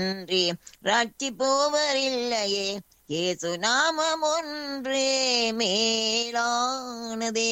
அன்றி ராட்சி போவரில்லையே இயேசு நாமம் ஒன்றே மேலானதே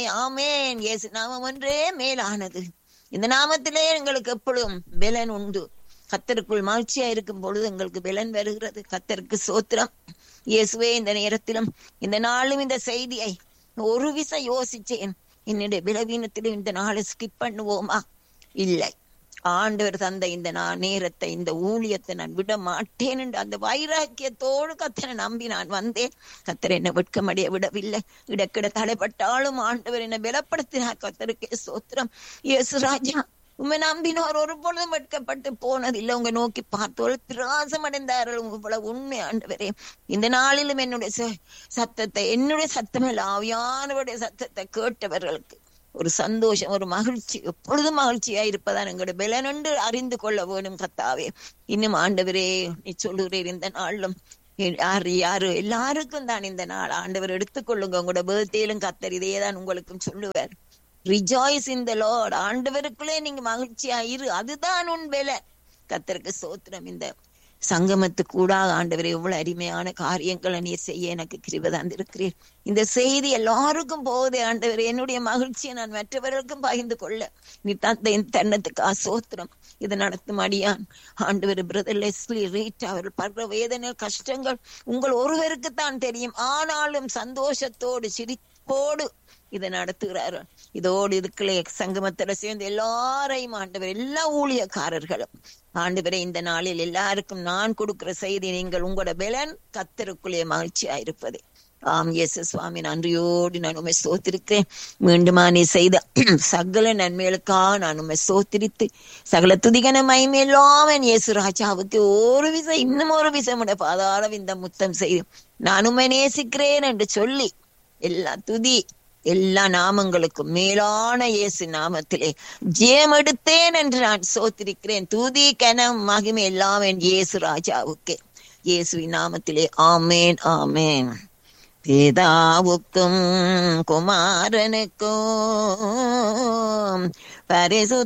ஆமேன் இயேசு நாமம் ஒன்றே மேலானது இந்த நாமத்திலே எங்களுக்கு எப்பொழுதும் பலன் உண்டு கத்தருக்குள் மகிழ்ச்சியா இருக்கும் பொழுது எங்களுக்கு பலன் வருகிறது கத்தருக்கு சோத்திரம் இயேசுவே இந்த நேரத்திலும் இந்த நாளும் இந்த செய்தியை ஒரு விச யோசிச்சேன் என்னுடைய பலவீனத்திலும் இந்த நாளை ஸ்கிப் பண்ணுவோமா இல்லை ஆண்டவர் தந்த இந்த நான் நேரத்தை இந்த ஊழியத்தை நான் விட மாட்டேன் என்று அந்த வைராக்கியத்தோடு கத்தனை நம்பி நான் வந்தேன் கத்தர் என்னை வெட்கமடைய விடவில்லை இடக்கிட தடைப்பட்டாலும் ஆண்டவர் என்னை பலப்படுத்தினார் கத்தருக்கே சோத்திரம் இயேசு ராஜா உண்மை நம்பினோர் ஒரு பொழுதும் வெட்கப்பட்டு போனதில்லை உங்க நோக்கி பார்த்தோல் பிரகாசம் அடைந்தார்கள் உங்கள உண்மை ஆண்டவரே இந்த நாளிலும் என்னுடைய சத்தத்தை என்னுடைய சத்தமில்ல ஆவியானவருடைய சத்தத்தை கேட்டவர்களுக்கு ஒரு சந்தோஷம் ஒரு மகிழ்ச்சி எப்பொழுதும் மகிழ்ச்சியா இருப்பதான் எங்களுடைய பலனென்று அறிந்து கொள்ள வேணும் கத்தாவே இன்னும் ஆண்டவரே நீ சொல்லுகிறீர் இந்த நாளிலும் யாரு யாரு எல்லாருக்கும் தான் இந்த நாள் ஆண்டவர் எடுத்துக்கொள்ளுங்க உங்களோட பேர்த்தேலும் கத்தர் இதே தான் உங்களுக்கும் சொல்லுவார் ரிஜாய்ஸ் இந்த லார்ட் ஆண்டவருக்குள்ளே நீங்க மகிழ்ச்சியா இரு அதுதான் உன் பலன் கத்தருக்கு சோத்திரம் இந்த சங்கமத்துக்கு கூட ஆண்டவர் எவ்வளவு அருமையான காரியங்களை நீர் செய்ய எனக்கு கிருப தந்திருக்கிறீர் இந்த செய்தி எல்லாருக்கும் போகுதே ஆண்டவர் என்னுடைய மகிழ்ச்சியை நான் மற்றவர்களுக்கும் பகிர்ந்து கொள்ள நீ தந்த என் தன்னத்துக்கு சோத்திரம் இது நடத்தும் அடியான் ஆண்டவர் பிரதர் லெஸ்லி ரீட் அவர் படுற வேதனை கஷ்டங்கள் உங்கள் ஒருவருக்கு தான் தெரியும் ஆனாலும் சந்தோஷத்தோடு சிரிப்போடு இதை நடத்துகிறார்கள் இதோடு இதுக்குள்ளே சங்கமத்துல சேர்ந்து எல்லாரையும் ஆண்டவர் எல்லா ஊழியக்காரர்களும் ஆண்டவரை இந்த நாளில் எல்லாருக்கும் நான் கொடுக்கிற செய்தி நீங்கள் உங்களோட பலன் கத்தருக்குள்ளே மகிழ்ச்சியா இருப்பதே ஆம் இயேசு சுவாமி நன்றியோடு நான் உண்மை சோத்திருக்கிறேன் மீண்டுமா நீ செய்த சகல நன்மைகளுக்காக நான் உண்மை சோத்திரித்து சகல துதிகன மயமையில்லாமன் இயேசு ராஜாவுக்கு ஒரு விசை இன்னும் ஒரு விசை உடைய பாதாள இந்த முத்தம் செய்து நான் உண்மை நேசிக்கிறேன் என்று சொல்லி எல்லா துதி எல்லா நாமங்களுக்கும் மேலான இயேசு நாமத்திலே ஜெயம் எடுத்தேன் என்று நான் சோத்திருக்கிறேன் துதி கனம் மகிமை எல்லாம் என் இயேசு ராஜாவுக்கு இயேசுவின் நாமத்திலே ஆமேன் ஆமேன் பிதாவுக்கும் குமாரனுக்கும் பரிசு